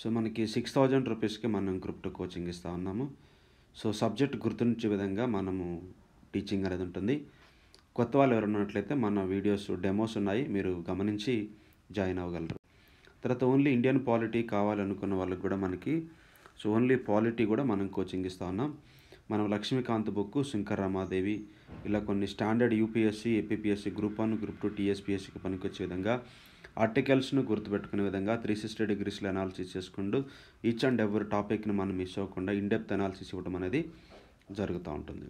So మనకి six thousand రూపీస్కి మనం క్రిప్టో కోచింగ్ ఇస్తూ ఉన్నాము సో సబ్జెక్ట్ గుర్తుంచే విధంగా మనము టీచింగ్ అనేది ఉంటుంది కొత్త వాళ్ళు ఎవరు ఉన్నట్లయితే మన వీడియోస్ డెమోస్ ఉన్నాయి మీరు గమనించి జాయిన్ అవ్వగలరు తర్వాత ఓన్లీ ఇండియన్ పాలిటీ కావాలనుకున్న వాళ్ళకి కూడా మనకి సో ఓన్లీ పాలిటీ కూడా మనం కోచింగ్ ఇస్తూ ఉన్నాం మనం లక్ష్మీకాంత్ బుక్ శంకర్ రమాదేవి ఇలా కొన్ని standard UPSC APSC group one group two టీఎస్పీఎస్సీకి పనికొచ్చే విధంగా ఆర్టికల్స్ను గుర్తుపెట్టుకునే విధంగా త్రీ సిక్స్టీ డిగ్రీస్లో అనాలిసిస్ చేసుకుంటూ ఈచ్ అండ్ ఎవరి టాపిక్ని మనం మిస్ అవ్వకుండా ఇన్డెప్త్ అనాలిసిస్ ఇవ్వడం అనేది జరుగుతూ ఉంటుంది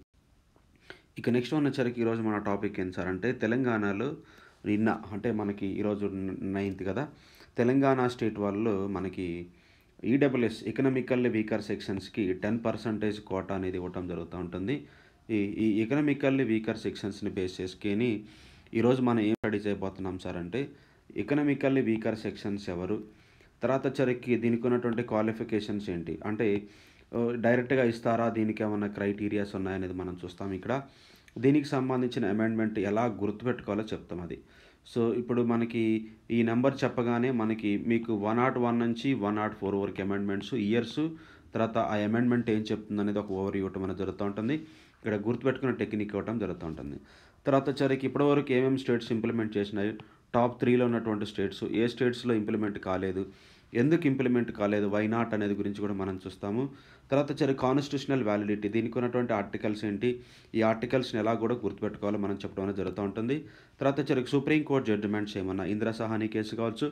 ఇక నెక్స్ట్ వన్ వచ్చరికి ఈరోజు మన టాపిక్ ఏంటి సార్ అంటే తెలంగాణలో నిన్న అంటే మనకి ఈరోజు నైన్త్ కదా తెలంగాణ స్టేట్ వాళ్ళు మనకి ఈడబ్ల్యూఎస్ ఎకనామికల్ వీకర్ సెక్షన్స్కి టెన్ పర్సంటేజ్ కోటా అనేది ఇవ్వటం జరుగుతూ ఉంటుంది ఈ ఈ ఎకనామికల్లీ వీకర్ సెక్షన్స్ని బేస్ చేసుకొని ఈరోజు మనం ఏం స్టడీ చేయబోతున్నాం సార్ అంటే ఎకనామికల్లీ వీకర్ సెక్షన్స్ ఎవరు తర్వాత వచ్చరికి దీనికి ఉన్నటువంటి క్వాలిఫికేషన్స్ ఏంటి అంటే ఆ, డైరెక్ట్గా ఇస్తారా దీనికి ఏమైనా క్రైటీరియాస్ ఉన్నాయనేది మనం చూస్తాం ఇక్కడ దీనికి సంబంధించిన అమెండ్మెంట్ ఎలా గుర్తుపెట్టుకోవాలో చెప్తాం అది సో ఇప్పుడు మనకి ఈ నెంబర్ చెప్పగానే మనకి మీకు వన్ నాట్ వన్ నుంచి వన్ నాట్ ఫోర్ వరకు అమెండ్మెంట్స్ ఇయర్స్ తర్వాత ఆ అమెండ్మెంట్ ఏం చెప్తుంది అనేది ఒక ఓవర్ ఇవ్వటం అనేది జరుగుతూ ఉంటుంది ఇక్కడ గుర్తుపెట్టుకున్న టెక్నిక్ ఇవ్వటం జరుగుతూ ఉంటుంది తర్వాత వచ్చరికి ఇప్పటివరకు ఏమేమి స్టేట్స్ ఇంప్లిమెంట్ చేసినాయి టాప్ త్రీలో ఉన్నటువంటి స్టేట్స్ ఏ స్టేట్స్లో ఇంప్లిమెంట్ కాలేదు ఎందుకు ఇంప్లిమెంట్ కాలేదు వై నాట్ అనేది గురించి కూడా మనం చూస్తాము తర్వాత వచ్చరి కాన్స్టిట్యూషనల్ వ్యాలిడిటీ దీనికి ఉన్నటువంటి ఆర్టికల్స్ ఏంటి ఈ ఆర్టికల్స్ని ఎలా కూడా గుర్తుపెట్టుకోవాలో మనం చెప్పడం అనేది జరుగుతూ ఉంటుంది తర్వాత వచ్చరికి సుప్రీంకోర్టు జడ్జిమెంట్స్ ఏమన్నా ఇందిరా సహాని కేసు కావచ్చు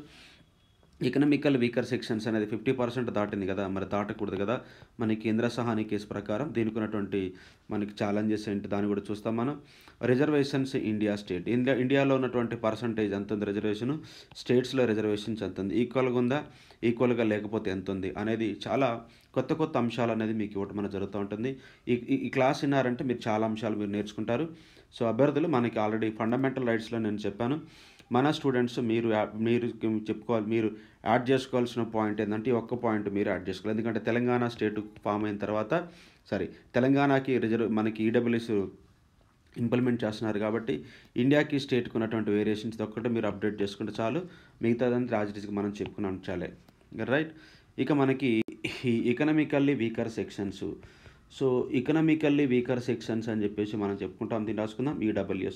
ఎకనామికల్ వీకర్ సెక్షన్స్ అనేది ఫిఫ్టీ పర్సెంట్ దాటింది కదా మరి దాటకూడదు కదా మనకి ఇంద్ర సహాని కేసు ప్రకారం దీనికి ఉన్నటువంటి మనకి ఛాలెంజెస్ ఏంటి దాన్ని కూడా చూస్తాం మనం రిజర్వేషన్స్ ఇండియా స్టేట్ ఇండియా ఇండియాలో ఉన్నటువంటి పర్సంటేజ్ ఎంత ఉంది రిజర్వేషన్ స్టేట్స్లో రిజర్వేషన్స్ ఎంత ఉంది ఈక్వల్గా ఉందా ఈక్వల్గా లేకపోతే ఎంత ఉంది అనేది చాలా కొత్త కొత్త అంశాలు అనేది మీకు ఇవ్వటం అనేది జరుగుతూ ఉంటుంది ఈ ఈ- ఈ క్లాస్ విన్నారంటే మీరు చాలా అంశాలు మీరు నేర్చుకుంటారు సో అభ్యర్థులు మనకి ఆల్రెడీ ఫండమెంటల్ రైట్స్లో నేను చెప్పాను మన స్టూడెంట్స్ మీరు యా- మీరు చెప్పుకోవాలి మీరు యాడ్ చేసుకోవాల్సిన పాయింట్ ఏంటంటే ఈ ఒక్క పాయింట్ మీరు యాడ్ చేసుకోవాలి ఎందుకంటే తెలంగాణ స్టేట్ ఫామ్ అయిన తర్వాత సారీ తెలంగాణకి రిజర్వ్ మనకి ఈడబ్ల్యూఎస్ ఇంప్లిమెంట్ చేస్తున్నారు కాబట్టి ఇండియాకి స్టేట్కి ఉన్నటువంటి వేరియేషన్స్ ఒక్కటే మీరు అప్డేట్ చేసుకుంటే చాలు మిగతాదంతా రాజరీతికి మనం చెప్పుకుని ఉంచాలి రైట్ ఇక మనకి ఈ economically weaker sections so economically weaker sections అని చెప్పేసి మనం చెప్పుకుంటాం దీన్ని రాసుకుందాం EWS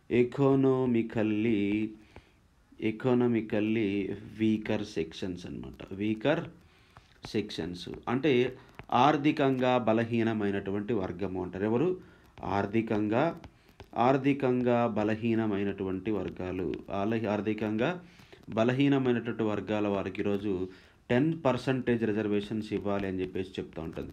economically economically weaker sections అన్నమాట వీకర్ సెక్షన్స్ అంటే ఆర్థికంగా బలహీనమైనటువంటి వర్గము అంటారు ఎవరు ఆర్థికంగా ఆర్థికంగా బలహీనమైనటువంటి వర్గాలు ఆల- ఆర్థికంగా బలహీనమైనటువంటి వర్గాల వారికి ఈరోజు టెన్ పర్సంటేజ్ రిజర్వేషన్స్ ఇవ్వాలి అని చెప్పేసి చెప్తూ ఉంటుంది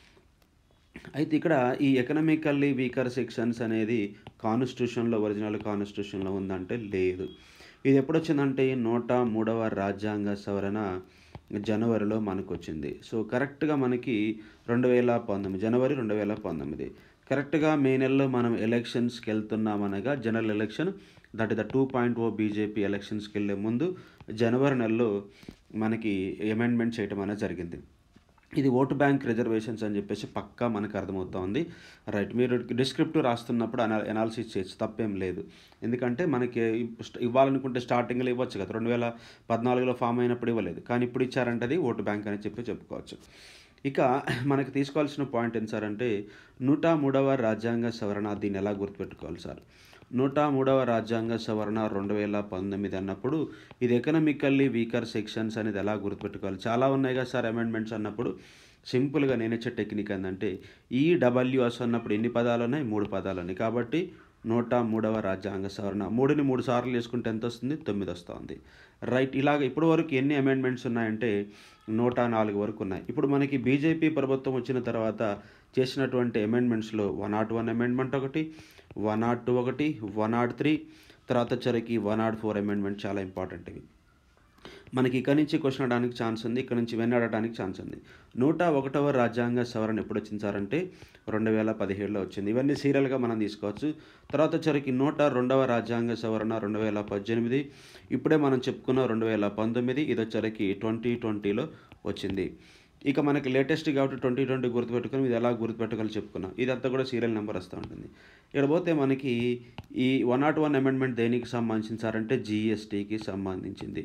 అయితే ఇక్కడ ఈ ఎకనామికల్లీ వీకర్ సెక్షన్స్ అనేది కాన్స్టిట్యూషన్లో ఒరిజినల్ కాన్స్టిట్యూషన్లో ఉందంటే లేదు ఇది ఎప్పుడు వచ్చిందంటే నూట మూడవ రాజ్యాంగ సవరణ జనవరిలో మనకు వచ్చింది సో కరెక్ట్గా మనకి రెండు వేల పంతొమ్మిది జనవరి రెండు వేల పంతొమ్మిది కరెక్ట్గా మే నెలలో మనం ఎలక్షన్స్కి వెళ్తున్నామనగా general election that is the two point O BJP ఎలక్షన్స్కి వెళ్ళే ముందు జనవరి నెలలో మనకి అమెండ్మెంట్ చేయడం అనేది జరిగింది ఇది ఓటు బ్యాంక్ రిజర్వేషన్స్ అని చెప్పేసి పక్కా మనకు అర్థమవుతోంది రైట్ మీరు డిస్క్రిప్టివ్ రాస్తున్నప్పుడు అనా అనాలిసిస్ చేయొచ్చు తప్పేం లేదు ఎందుకంటే మనకి ఇప్- ఇవ్వాలనుకుంటే స్టార్టింగ్లో ఇవ్వచ్చు కదా రెండు వేల పద్నాలుగులో ఫామ్ అయినప్పుడు ఇవ్వలేదు కానీ ఇప్పుడు ఇచ్చారంటే అది ఓటు బ్యాంక్ అని చెప్పి చెప్పుకోవచ్చు ఇక మనకి తీసుకోవాల్సిన పాయింట్ ఏంటి సార్ అంటే నూట మూడవ రాజ్యాంగ సవరణ దీన్ని ఎలా గుర్తుపెట్టుకోవాలి సార్ నూట మూడవ రాజ్యాంగ సవరణ రెండు వేల పంతొమ్మిది అన్నప్పుడు ఇది ఎకనామికల్లీ వీకర్ సెక్షన్స్ అనేది ఎలా గుర్తుపెట్టుకోవాలి చాలా ఉన్నాయి కదా సార్ అమెండ్మెంట్స్ అన్నప్పుడు సింపుల్గా నేను ఇచ్చే టెక్నిక్ ఏంటంటే ఈ డబ్ల్యూఎస్ అన్నప్పుడు ఎన్ని పదాలు ఉన్నాయి మూడు పదాలు ఉన్నాయి కాబట్టి నూట మూడవ రాజ్యాంగ సవరణ మూడుని మూడు సార్లు చేసుకుంటే ఎంత వస్తుంది తొమ్మిది వస్తుంది రైట్ ఇలాగ ఇప్పటి వరకు ఎన్ని అమెండ్మెంట్స్ ఉన్నాయంటే నూట నాలుగు వరకు ఉన్నాయి ఇప్పుడు మనకి బీజేపీ ప్రభుత్వం వచ్చిన తర్వాత చేసినటువంటి అమెండ్మెంట్స్లో వన్ నాట్ వన్ అమెండ్మెంట్ ఒకటి వన్ నాట్ టూ ఒకటి వన్ నాట్ త్రీ తర్వాత వచ్చరికి వన్ నాట్ ఫోర్ అమెండ్మెంట్ చాలా ఇంపార్టెంట్ ఇవి మనకి ఇక్కడ నుంచి క్వశ్చన్ అడడానికి ఛాన్స్ ఉంది ఇక్కడ నుంచి వెన్ అడగడానికి ఛాన్స్ ఉంది నూట ఒకటవ రాజ్యాంగ సవరణ ఎప్పుడు వచ్చింది సార్ అంటే రెండు వేల పదిహేడులో వచ్చింది ఇవన్నీ సీరియల్గా మనం తీసుకోవచ్చు తర్వాత వచ్చరికి నూట రెండవ రాజ్యాంగ సవరణ రెండు వేల పద్దెనిమిది ఇప్పుడే మనం చెప్పుకున్న రెండు వేల పంతొమ్మిది ఇది వచ్చరికి ట్వంటీ ట్వంటీలో వచ్చింది ఇక మనకి లేటెస్ట్ కాబట్టి ట్వంటీ ట్వంటీ గుర్తుపెట్టుకుని ఇది ఎలా గుర్తుపెట్టుకోవాలి చెప్పుకున్నాం ఇదంతా కూడా సీరియల్ నెంబర్ వస్తూ ఉంటుంది ఇక్కడ పోతే మనకి ఈ వన్ నాట్ వన్ అమెండ్మెంట్ దేనికి సంబంధించింది సార్ అంటే జిఎస్టీకి సంబంధించింది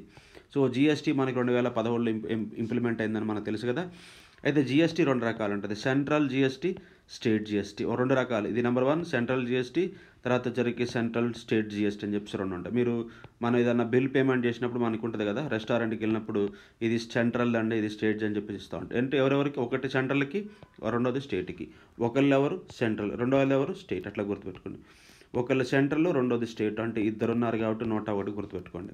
సో జిఎస్టీ మనకి రెండు వేల పదమూడులో ఇంప్లిమెంట్ అయిందని మనకు తెలుసు కదా అయితే జిఎస్టీ రెండు రకాలు ఉంటుంది సెంట్రల్ జిఎస్టీ స్టేట్ జిఎస్టీ ఓ రెండు రకాలు ఇది నెంబర్ వన్ సెంట్రల్ జిఎస్టీ తర్వాత వచ్చరికి సెంట్రల్ స్టేట్ జిఎస్టీ అని చెప్పి రెండు ఉంటాయి మీరు మనం ఏదైనా బిల్ పేమెంట్ చేసినప్పుడు మనకు ఉంటుంది కదా రెస్టారెంట్కి వెళ్ళినప్పుడు ఇది సెంట్రల్ అండి ఇది స్టేట్ అని చెప్పి ఇస్తూ ఉంటాం అంటే ఎవరెవరికి ఒకటి సెంట్రల్కి రెండోది స్టేట్కి ఒకళ్ళు ఎవరు సెంట్రల్ రెండో వాళ్ళు ఎవరు స్టేట్ అట్లా గుర్తుపెట్టుకోండి ఒకళ్ళు సెంట్రల్ రెండోది స్టేట్ అంటే ఇద్దరు ఉన్నారు కాబట్టి నూట ఒకటి గుర్తుపెట్టుకోండి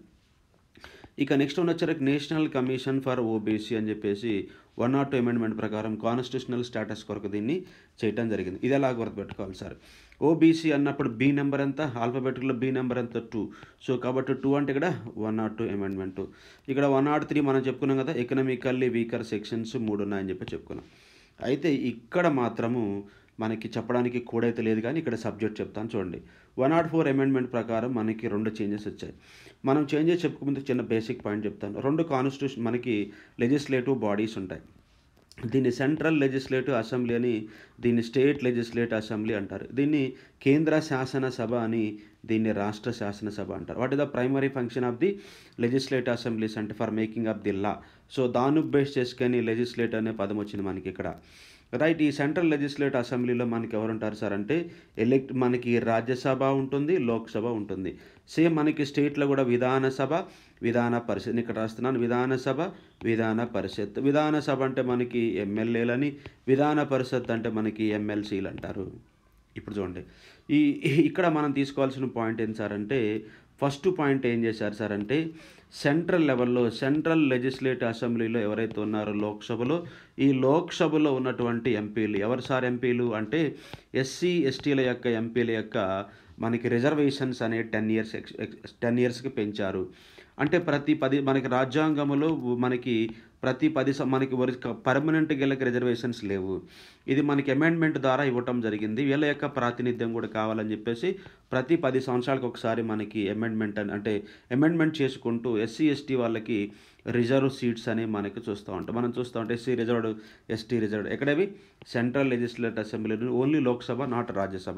ఇక నెక్స్ట్ వన్ వచ్చరికి నేషనల్ కమిషన్ ఫర్ ఓబీసీ అని చెప్పేసి వన్ నాట్ టూ అమెండ్మెంట్ ప్రకారం కాన్స్టిట్యూషనల్ స్టేటస్ కొరకు దీన్ని చేయడం జరిగింది ఇది ఎలా గుర్తుపెట్టుకోవాలి సార్ ఓబీసీ అన్నప్పుడు బి నెంబర్ ఎంత ఆల్ఫాబెటిక్లో బి నెంబర్ ఎంత టూ సో కాబట్టి టూ అంటే ఇక్కడ వన్ నాట్ టూ అమెండ్మెంట్ ఇక్కడ వన్ నాట్ త్రీ మనం చెప్పుకున్నాం కదా ఎకనామికల్లీ వీకర్ సెక్షన్స్ మూడు ఉన్నాయని చెప్పి చెప్పుకున్నాం అయితే ఇక్కడ మాత్రము మనకి చెప్పడానికి కూడా అయితే లేదు కానీ ఇక్కడ సబ్జెక్ట్ చెప్తాను చూడండి వన్ నాట్ ఫోర్ అమెండ్మెంట్ ప్రకారం మనకి రెండు చేంజెస్ వచ్చాయి మనం చేంజెస్ చెప్పుకుంటే చిన్న బేసిక్ పాయింట్ చెప్తాను రెండు కాన్స్టిట్యూషన్ మనకి లెజిస్లేటివ్ బాడీస్ ఉంటాయి దీన్ని సెంట్రల్ లెజిస్లేటివ్ అసెంబ్లీ అని దీన్ని స్టేట్ లెజిస్లేటివ్ అసెంబ్లీ అంటారు దీన్ని కేంద్ర శాసనసభ అని దీన్ని రాష్ట్ర శాసనసభ అంటారు what is the primary function of the legislative assemblies అంటే for making of the law so దాన్ని బేస్ చేసుకొని లెజిస్లేటివ్ అనే పదం వచ్చింది మనకి ఇక్కడ రైట్ ఈ సెంట్రల్ లెజిస్లేటివ్ అసెంబ్లీలో మనకి ఎవరు ఉంటారు సార్ అంటే ఎలెక్ట్ మనకి రాజ్యసభ ఉంటుంది లోక్సభ ఉంటుంది సేమ్ మనకి స్టేట్లో కూడా విధానసభ విధాన పరిషత్ ఇక్కడ రాస్తున్నాను విధానసభ విధాన పరిషత్ విధానసభ అంటే మనకి ఎమ్మెల్యేలని విధాన పరిషత్ అంటే మనకి ఎమ్మెల్సీలు అంటారు ఇప్పుడు చూడండి ఈ ఇక్కడ మనం తీసుకోవాల్సిన పాయింట్ ఏంటి సార్ అంటే ఫస్ట్ పాయింట్ ఏం చేశారు సార్ అంటే సెంట్రల్ లెవెల్లో సెంట్రల్ లెజిస్లేటివ్ అసెంబ్లీలో ఎవరైతే ఉన్నారో లోక్సభలో ఈ లోక్సభలో ఉన్నటువంటి ఎంపీలు ఎవరు సార్ ఎంపీలు అంటే ఎస్సీ ఎస్టీల యొక్క ఎంపీల యొక్క మనకి రిజర్వేషన్స్ అనే టెన్ ఇయర్స్ టెన్ ఇయర్స్కి పెంచారు అంటే ప్రతి పది మనకి రాజ్యాంగంలో మనకి ప్రతి పది సం- మనకి పర్మనెంట్ వీళ్ళకి రిజర్వేషన్స్ లేవు ఇది మనకి అమెండ్మెంట్ ద్వారా ఇవ్వటం జరిగింది వీళ్ళ యొక్క ప్రాతినిధ్యం కూడా కావాలని చెప్పేసి ప్రతి పది సంవత్సరాలకు ఒకసారి మనకి అమెండ్మెంట్ అని అంటే అమెండ్మెంట్ చేసుకుంటూ ఎస్సీ ఎస్టీ వాళ్ళకి రిజర్వ్ సీట్స్ అని మనకి చూస్తూ ఉంటాం మనం చూస్తూ ఉంటే ఎస్సీ రిజర్వ్డ్ ఎస్టీ రిజర్వ్డ్ ఎక్కడవి central legislative assembly only Lok Sabha not Rajya Sabha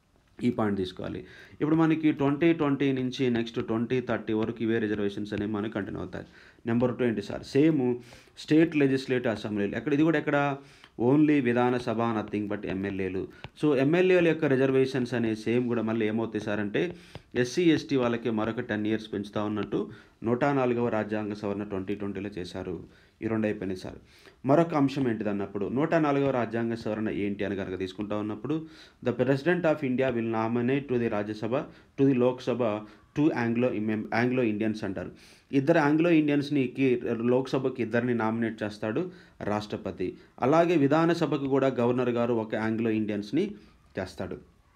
ఈ పాయింట్ తీసుకోవాలి ఇప్పుడు మనకి ట్వంటీ ట్వంటీ నుంచి నెక్స్ట్ ట్వంటీ థర్టీ వరకు ఇవే రిజర్వేషన్స్ అనేవి మనకి కంటిన్యూ అవుతాయి నెంబర్ టూ ఏంటి సార్ సేమ్ స్టేట్ లెజిస్లేటివ్ అసెంబ్లీలు ఎక్కడ ఇది కూడా ఎక్కడ ఓన్లీ విధానసభ నథింగ్ బట్ ఎమ్మెల్యేలు సో ఎమ్మెల్యేల యొక్క రిజర్వేషన్స్ అనే సేమ్ కూడా మళ్ళీ ఏమవుతాయి సార్ అంటే ఎస్సీ ఎస్టీ వాళ్ళకి మరొక టెన్ ఇయర్స్ పెంచుతా ఉన్నట్టు నూట నాలుగవ రాజ్యాంగ సవరణ ట్వంటీ ట్వంటీలో చేశారు ఈ రెండు అయిపోయినాయి సార్ మరొక అంశం ఏంటిది అన్నప్పుడు నూట నాలుగవ రాజ్యాంగ సవరణ ఏంటి అని కనుక తీసుకుంటా ఉన్నప్పుడు the president of India will nominate to the Rajya Sabha to the Lok Sabha two Anglo Anglo Indians అంటారు ఇద్దరు ఆంగ్లో ఇండియన్స్ని కి లోక్సభకి ఇద్దరిని నామినేట్ చేస్తాడు రాష్ట్రపతి అలాగే విధానసభకు కూడా గవర్నర్ గారు ఒక ఆంగ్లో ఇండియన్స్ని చేస్తాడు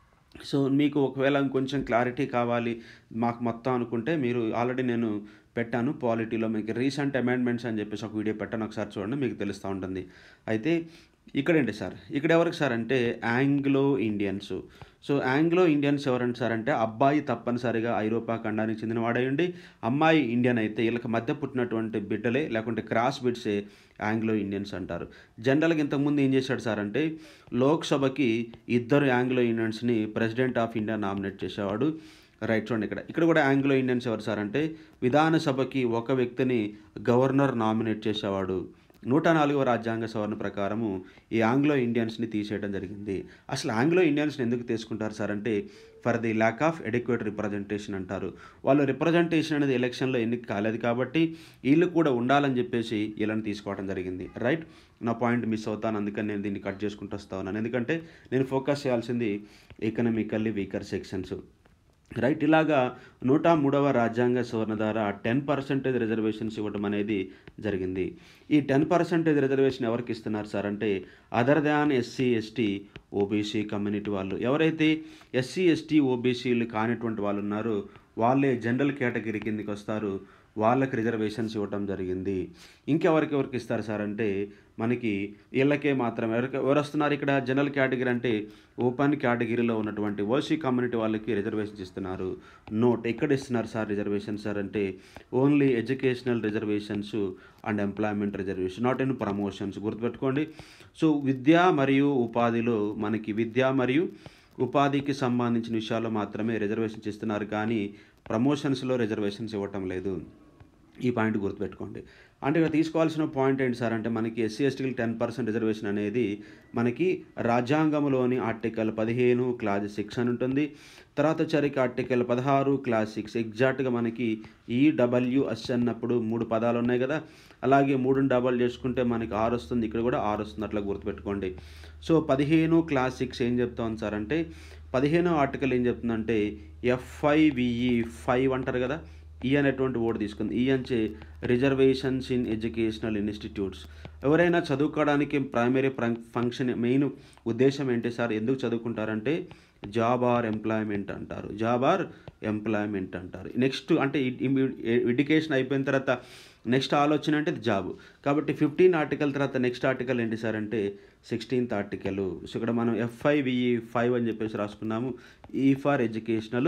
సో మీకు ఒకవేళ ఇంకొంచెం క్లారిటీ కావాలి మాకు మొత్తం అనుకుంటే మీరు ఆల్రెడీ నేను పెట్టాను పాలిటీలో మీకు రీసెంట్ అమెండ్మెంట్స్ అని చెప్పేసి ఒక వీడియో పెట్టాను ఒకసారి చూడండి మీకు తెలుస్తూ ఉంటుంది అయితే ఇక్కడేంటి సార్ ఇక్కడ ఎవరికి సార్ అంటే Anglo Indians so Anglo Indians ఎవరంటే సార్ అంటే అబ్బాయి తప్పనిసరిగా ఐరోపా ఖండానికి చెందిన వాడేయండి అమ్మాయి ఇండియన్ అయితే వీళ్ళకి మధ్య పుట్టినటువంటి బిడ్డలే లేకుంటే క్రాస్ బిడ్సే ఆంగ్లో ఇండియన్స్ అంటారు జనరల్గా ఇంతకుముందు ఏం చేశాడు సార్ అంటే లోక్సభకి ఇద్దరు ఆంగ్లో ఇండియన్స్ని ప్రెసిడెంట్ ఆఫ్ ఇండియా నామినేట్ చేసేవాడు రైట్ చూడండి ఇక్కడ ఇక్కడ కూడా ఆంగ్లో ఇండియన్స్ ఎవరు సార్ అంటే విధానసభకి ఒక వ్యక్తిని గవర్నర్ నామినేట్ చేసేవాడు నూట నాలుగవ రాజ్యాంగ సవరణ ప్రకారము ఈ ఆంగ్లో ఇండియన్స్ని తీసేయడం జరిగింది అసలు ఆంగ్లో ఇండియన్స్ని ఎందుకు తీసుకుంటారు సార్ అంటే for the lack of adequate representation అంటారు వాళ్ళు రిప్రజెంటేషన్ అనేది ఎలక్షన్లో ఎన్నిక కాలేదు కాబట్టి వీళ్ళు కూడా ఉండాలని చెప్పేసి వీళ్ళని తీసుకోవడం జరిగింది రైట్ నా పాయింట్ మిస్ అవుతాను అందుకని నేను దీన్ని కట్ చేసుకుంటూ వస్తా ఉన్నాను ఎందుకంటే నేను ఫోకస్ చేయాల్సింది ఎకనామికల్లీ వీకర్ సెక్షన్స్ రైట్ ఇలాగా నూట మూడవ రాజ్యాంగ సవరణ ద్వారా టెన్ పర్సెంటేజ్ రిజర్వేషన్స్ ఇవ్వడం అనేది జరిగింది ఈ టెన్ పర్సెంటేజ్ రిజర్వేషన్ ఎవరికి ఇస్తున్నారు సార్ అంటే other than SC ST OBC community వాళ్ళు ఎవరైతే ఎస్సీ ఎస్టీ ఓబీసీలు కానిటువంటి వాళ్ళు ఉన్నారో వాళ్ళే జనరల్ కేటగిరీ కిందకి వస్తారు వాళ్ళకి రిజర్వేషన్స్ ఇవ్వటం జరిగింది ఇంకెవరికి ఎవరికి ఇస్తారు సార్ అంటే మనకి వీళ్ళకే మాత్రం ఎవరికి ఎవరు వస్తున్నారు ఇక్కడ జనరల్ కేటగిరీ అంటే ఓపెన్ కేటగిరీలో ఉన్నటువంటి ఓసీ కమ్యూనిటీ వాళ్ళకి రిజర్వేషన్స్ ఇస్తున్నారు నోట్ ఎక్కడ ఇస్తున్నారు సార్ రిజర్వేషన్ సార్ అంటే only educational reservations and employment reservation not in promotions గుర్తుపెట్టుకోండి సో విద్య మరియు ఉపాధిలో మనకి విద్య మరియు ఉపాధికి సంబంధించిన విషయాల్లో మాత్రమే రిజర్వేషన్స్ ఇస్తున్నారు కానీ ప్రమోషన్స్లో రిజర్వేషన్స్ ఇవ్వటం లేదు ఈ పాయింట్ గుర్తుపెట్టుకోండి అంటే ఇక్కడ తీసుకోవాల్సిన పాయింట్ ఏంటి సార్ అంటే మనకి ఎస్సీ ఎస్టీకి టెన్ పర్సెంట్ రిజర్వేషన్ అనేది మనకి రాజ్యాంగంలోని ఆర్టికల్ పదిహేను క్లాజ్ సిక్స్ అని ఉంటుంది తర్వాత వచ్చరికి ఆర్టికల్ పదహారు క్లాస్ సిక్స్ ఎగ్జాక్ట్గా మనకి ఈడబ్ల్యూఎస్ అన్నప్పుడు మూడు పదాలు ఉన్నాయి కదా అలాగే మూడు డబల్ చేసుకుంటే మనకి ఆరు వస్తుంది ఇక్కడ కూడా ఆరు వస్తుంది అట్లా గుర్తుపెట్టుకోండి సో పదిహేను క్లాస్ సిక్స్ ఏం చెప్తాం సార్ అంటే పదిహేనో ఆర్టికల్ ఏం చెప్తుందంటే ఎఫ్ఐవిఈ ఫైవ్ అంటారు కదా ఈ అనేటువంటి ఓటు తీసుకుంది ఈ అంటే రిజర్వేషన్స్ ఇన్ ఎడ్యుకేషనల్ ఇన్స్టిట్యూట్స్ ఎవరైనా చదువుకోవడానికి ప్రైమరీ ఫంక్షన్ మెయిన్ ఉద్దేశం ఏంటి సార్ ఎందుకు చదువుకుంటారంటే జాబ్ ఆర్ ఎంప్లాయ్మెంట్ అంటారు జాబ్ ఆర్ ఎంప్లాయ్మెంట్ అంటారు నెక్స్ట్ అంటే ఎడ్యుకేషన్ అయిపోయిన తర్వాత నెక్స్ట్ ఆలోచన అంటే జాబ్ కాబట్టి ఫిఫ్టీన్ ఆర్టికల్ తర్వాత నెక్స్ట్ ఆర్టికల్ ఏంటి సార్ అంటే సిక్స్టీన్త్ ఆర్టికల్ సో ఇక్కడ మనం ఎఫ్ఐవిఈ ఫైవ్ అని చెప్పేసి రాసుకున్నాము ఈ ఫర్ ఎడ్యుకేషనల్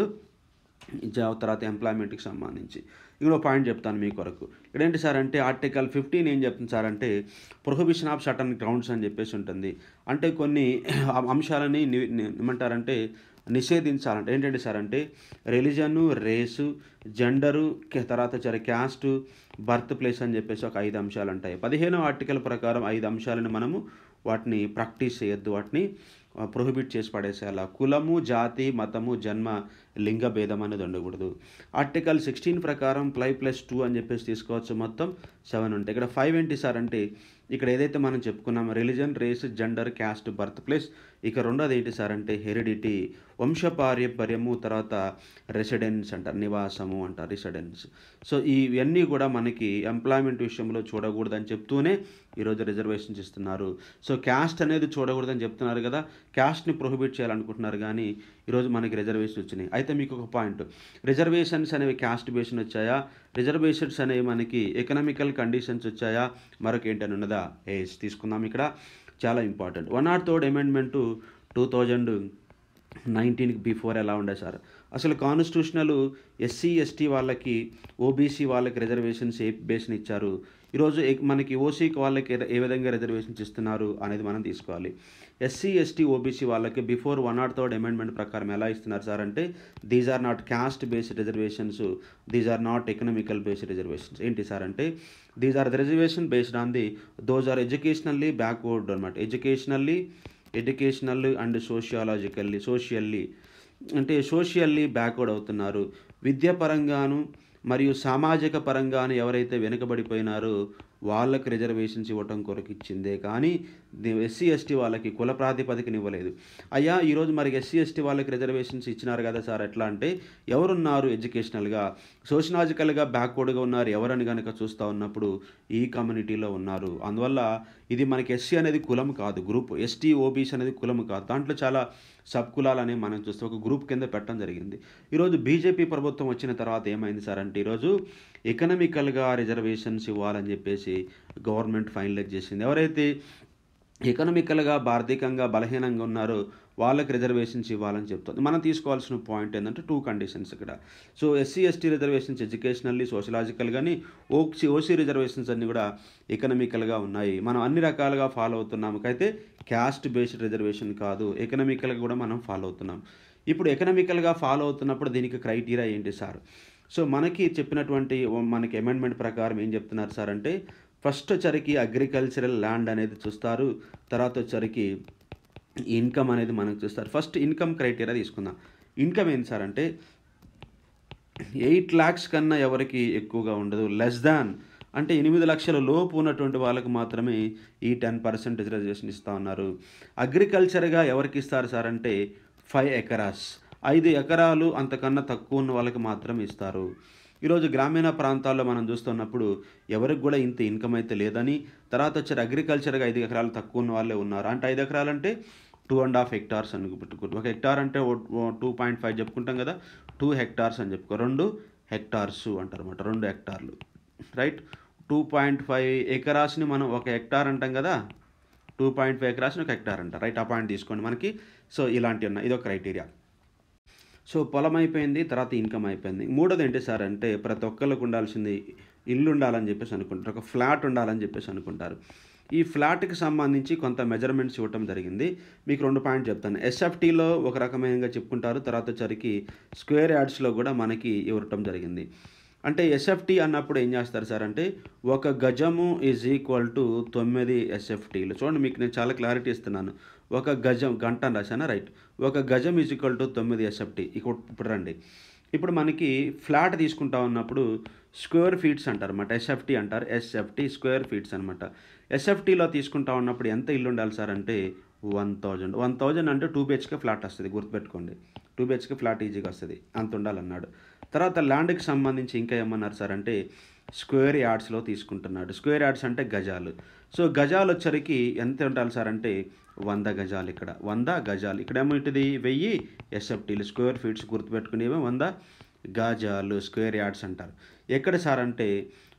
జాబ్ తర్వాత ఎంప్లాయ్మెంట్కి సంబంధించి ఇంకో పాయింట్ చెప్తాను మీ కొరకు ఇక్కడ ఏంటి సార్ అంటే ఆర్టికల్ ఫిఫ్టీన్ ఏం చెప్తుంది సార్ అంటే ప్రొహిబిషన్ ఆఫ్ సటన్ గ్రౌండ్స్ అని చెప్పేసి ఉంటుంది అంటే కొన్ని అంశాలని ని- ని- ఏమంటారంటే నిషేధించాలంటే ఏంటంటే సార్ అంటే రిలీజను రేసు జెండరు కే- తర్వాత వచ్చారు క్యాస్ట్ బర్త్ ప్లేస్ అని చెప్పేసి ఒక ఐదు అంశాలు ఉంటాయి పదిహేనో ఆర్టికల్ ప్రకారం ఐదు అంశాలను మనము వాటిని ప్రాక్టీస్ చేయొద్దు వాటిని ప్రొహిబిట్ చేసి పడేసేయాల కులము జాతి మతము జన్మ లింగ భేదం అనేది ఉండకూడదు ఆర్టికల్ సిక్స్టీన్ ప్రకారం ప్లై ప్లస్ టూ అని చెప్పేసి తీసుకోవచ్చు మొత్తం సెవెన్ ఉంటాయి ఇక్కడ ఫైవ్ ఏంటి సార్ అంటే ఇక్కడ ఏదైతే మనం చెప్పుకున్నామో religion race gender caste birth place ఇక రెండోది ఏంటి సార్ అంటే హెరిడిటీ వంశపార్యపర్యము తర్వాత రెసిడెన్స్ అంటారు నివాసము అంటారు రెసిడెన్స్ సో ఇవన్నీ కూడా మనకి ఎంప్లాయ్మెంట్ విషయంలో చూడకూడదని చెప్తూనే ఈరోజు రిజర్వేషన్స్ ఇస్తున్నారు సో క్యాస్ట్ అనేది చూడకూడదని చెప్తున్నారు కదా క్యాస్ట్ని ప్రొహిబిట్ చేయాలనుకుంటున్నారు కానీ ఈరోజు మనకి రిజర్వేషన్ వచ్చినాయి అయితే మీకు ఒక పాయింట్ రిజర్వేషన్స్ అనేవి క్యాస్ట్ బేషన్ వచ్చాయా రిజర్వేషన్స్ అనేవి మనకి ఎకనామికల్ కండిషన్స్ వచ్చాయా మరొక ఏంటని ఉన్నదా ఏజ్ తీసుకుందాం ఇక్కడ చాలా important one not third amendment two thousand నైన్టీన్కి బిఫోర్ ఎలా ఉండే సార్ అసలు కాన్స్టిట్యూషనల్ ఎస్సీ ఎస్టీ వాళ్ళకి ఓబీసీ వాళ్ళకి రిజర్వేషన్స్ ఏ బేస్ని ఇచ్చారు ఈరోజు ఏ- మనకి ఓసీకి వాళ్ళకి ఏ- ఏ విధంగా రిజర్వేషన్స్ ఇస్తున్నారు అనేది మనం తీసుకోవాలి ఎస్సీ ఎస్టీ ఓబీసీ వాళ్ళకి before one not third amendment ప్రకారం ఎలా ఇస్తున్నారు సార్ అంటే these are not caste based reservations these are not economical based reservations ఏంటి సార్ అంటే these are the reservation based on the those are educationally backward అనమాట educationally educational and sociologically socially అంటే socially backward అవుతున్నారు విద్యాపరంగాను మరియు సామాజిక పరంగాను ఎవరైతే వెనుకబడిపోయినారో వాళ్ళకి రిజర్వేషన్స్ ఇవ్వటం కొరకు ఇచ్చిందే కానీ ఎస్సీ ఎస్టీ వాళ్ళకి కుల ప్రాతిపదికన ఇవ్వలేదు అయ్యా ఈరోజు మరి ఎస్సీ ఎస్టీ వాళ్ళకి రిజర్వేషన్స్ ఇచ్చినారు కదా సార్ ఎట్లా అంటే ఎవరున్నారు ఎడ్యుకేషనల్గా సోషలాజికల్గా బ్యాక్వర్డ్గా ఉన్నారు ఎవరని కనుక చూస్తూ ఉన్నప్పుడు ఈ కమ్యూనిటీలో ఉన్నారు అందువల్ల ఇది మనకి ఎస్సీ అనేది కులం కాదు గ్రూప్ ఎస్టీ ఓబీసీ అనేది కులం కాదు దాంట్లో చాలా సబ్ కులాలని మనం చూస్తే ఒక గ్రూప్ కింద పెట్టడం జరిగింది ఈరోజు బీజేపీ ప్రభుత్వం వచ్చిన తర్వాత ఏమైంది సార్ అంటే ఈరోజు ఎకనామికల్గా రిజర్వేషన్స్ ఇవ్వాలని చెప్పేసి గవర్నమెంట్ ఫైనలైజ్ చేసింది ఎవరైతే ఎకనామికల్గా ఆర్థికంగా బలహీనంగా ఉన్నారో వాళ్ళకి రిజర్వేషన్స్ ఇవ్వాలని చెప్తుంది మనం తీసుకోవాల్సిన పాయింట్ ఏంటంటే టూ కండిషన్స్ ఇక్కడ so SC ST reservations educationally sociological కానీ ఓసీ ఓసీ రిజర్వేషన్స్ అన్నీ కూడా ఎకనామికల్గా ఉన్నాయి మనం అన్ని రకాలుగా ఫాలో అవుతున్నాము అయితే క్యాస్ట్ బేస్డ్ రిజర్వేషన్ కాదు ఎకనామికల్గా కూడా మనం ఫాలో అవుతున్నాం ఇప్పుడు ఎకనామికల్గా ఫాలో అవుతున్నప్పుడు దీనికి క్రైటీరియా ఏంటి సార్ సో మనకి చెప్పినటువంటి మనకి అమెండ్మెంట్ ప్రకారం ఏం చెప్తున్నారు సార్ అంటే ఫస్ట్ వచ్చరికి అగ్రికల్చరల్ ల్యాండ్ అనేది చూస్తారు తర్వాత వచ్చరికి ఇన్కమ్ అనేది మనకు చూస్తారు ఫస్ట్ ఇన్కమ్ క్రైటీరియా తీసుకుందాం ఇన్కమ్ ఏంటి సార్ అంటే ఎయిట్ ల్యాక్స్ కన్నా ఎవరికి ఎక్కువగా ఉండదు లెస్ దాన్ అంటే ఎనిమిది లక్షల లోపు ఉన్నటువంటి వాళ్ళకి మాత్రమే ఈ టెన్ పర్సెంట్ రిజర్వేషన్ ఇస్తూ ఉన్నారు అగ్రికల్చర్గా ఎవరికి ఇస్తారు సార్ అంటే ఫైవ్ ఎకరాస్ ఐదు ఎకరాలు అంతకన్నా తక్కువ ఉన్న వాళ్ళకి మాత్రం ఇస్తారు ఈరోజు గ్రామీణ ప్రాంతాల్లో మనం చూస్తున్నప్పుడు ఎవరికి కూడా ఇంత ఇన్కమ్ అయితే లేదని తర్వాత వచ్చారు అగ్రికల్చర్గా ఐదు ఎకరాలు తక్కువ ఉన్న వాళ్ళే ఉన్నారు అంటే ఐదు ఎకరాలు అంటే టూ అండ్ హాఫ్ హెక్టార్స్ అని పెట్టుకోరు ఒక హెక్టార్ అంటే టూ పాయింట్ ఫైవ్ చెప్పుకుంటాం కదా టూ హెక్టార్స్ అని చెప్పుకో రెండు హెక్టార్స్ అంటారు అనమాట రెండు హెక్టార్లు రైట్ టూ పాయింట్ ఫైవ్ ఎకరాస్ని మనం ఒక హెక్టార్ అంటాం కదా టూ పాయింట్ ఫైవ్ ఎకరాస్ని ఒక హెక్టార్ అంటారు రైట్ ఆ పాయింట్ తీసుకోండి మనకి సో ఇలాంటివి ఉన్నాయి ఇది ఒక క్రైటీరియా సో పొలం అయిపోయింది తర్వాత ఇన్కమ్ అయిపోయింది మూడోది ఏంటి సార్ అంటే ప్రతి ఒక్కరికి ఉండాల్సింది ఇల్లు ఉండాలని చెప్పేసి అనుకుంటారు ఒక ఫ్లాట్ ఉండాలని చెప్పేసి అనుకుంటారు ఈ ఫ్లాట్కి సంబంధించి కొంత మెజర్మెంట్స్ ఇవ్వటం జరిగింది మీకు రెండు పాయింట్ చెప్తాను ఎస్ఎఫ్టీలో ఒక రకమైనగా చెప్పుకుంటారు తర్వాత వచ్చరికి స్క్వేర్ యార్డ్స్లో కూడా మనకి ఇవ్వటం జరిగింది అంటే ఎస్ఎఫ్టీ అన్నప్పుడు ఏం చేస్తారు సార్ అంటే ఒక గజము ఈజ్ ఈక్వల్ టు తొమ్మిది ఎస్ఎఫ్టీలు చూడండి మీకు నేను చాలా క్లారిటీ ఇస్తున్నాను ఒక గజం గంట అని రాశానా రైట్ ఒక గజం ఈజ్ ఈక్వల్ టు తొమ్మిది ఎస్ఎఫ్టీ ఇప్పుడు ఇప్పుడు రండి ఇప్పుడు మనకి ఫ్లాట్ తీసుకుంటా ఉన్నప్పుడు స్క్వేర్ ఫీట్స్ అంటారు అనమాట ఎస్ఎఫ్టీ అంటారు ఎస్ఎఫ్టీ స్క్వేర్ ఫీట్స్ అనమాట ఎస్ఎఫ్టీలో తీసుకుంటా ఉన్నప్పుడు ఎంత ఇల్లు ఉండాలి సార్ అంటే వన్ థౌజండ్ వన్ థౌజండ్ అంటే టూ బిహెచ్కే ఫ్లాట్ వస్తుంది గుర్తుపెట్టుకోండి టూ బిహెచ్కే ఫ్లాట్ ఈజీగా వస్తుంది అంత ఉండాలన్నాడు తర్వాత ల్యాండ్కి సంబంధించి ఇంకా ఏమన్నారు సార్ అంటే స్క్వేర్ యార్డ్స్లో తీసుకుంటున్నాడు స్క్వేర్ యార్డ్స్ అంటే గజాలు సో గజాలు వచ్చరికి ఎంత ఉండాలి సార్ అంటే వంద గజాలు ఇక్కడ వంద గజాలు ఇక్కడ ఏమిటిది వెయ్యి ఎస్ఎఫ్టీలు స్క్వేర్ ఫీట్స్ గుర్తుపెట్టుకునేవి వంద గజాలు స్క్వేర్ యార్డ్స్ అంటారు ఎక్కడ సార్ అంటే